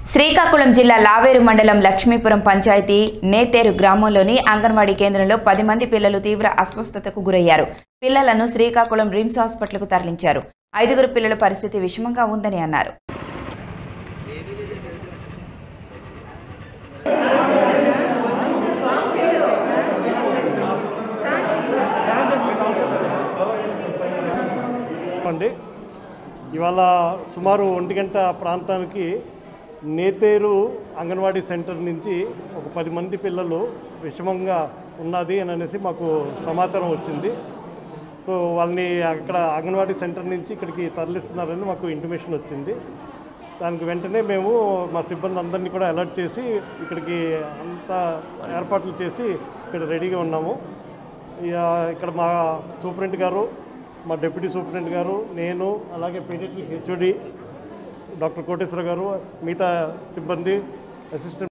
శ్రీకాకుళం జిల్లా లావేరు మండలం లక్ష్మీపురం పంచాయతీ నేతేరు గ్రామంలోని అంగన్వాడీ కేంద్రంలో పది మంది పిల్లలు తీవ్ర అస్వస్థతకు గురయ్యారు పిల్లలను శ్రీకాకుళం రిమ్స్ హాస్పిటల్కు తరలించారు ఐదుగురు పిల్లల పరిస్థితి విషమంగా ఉందని అన్నారు అండి ఇవాళ సుమారు ఒంటి గంట ప్రాంతానికి నేతేరు అంగన్వాడీ సెంటర్ నుంచి ఒక పది మంది పిల్లలు విషమంగా ఉన్నది అని అనేసి మాకు సమాచారం వచ్చింది సో వాళ్ళని అక్కడ అంగన్వాడీ సెంటర్ నుంచి ఇక్కడికి తరలిస్తున్నారని మాకు ఇంటిమేషన్ వచ్చింది దానికి వెంటనే మేము మా సిబ్బంది అందరినీ కూడా అలర్ట్ చేసి ఇక్కడికి అంతా ఏర్పాట్లు చేసి ఇక్కడ రెడీగా ఉన్నాము ఇక ఇక్కడ మా సూపరింటెండెంట్ గారు మా డిప్యూటీ సూపరింటెండెంట్ గారు నేను అలాగే పీడియాట్రిక్ హెచ్ఓడి డాక్టర్ కోటేశ్వర గారు మిగతా సిబ్బంది అసిస్టెంట్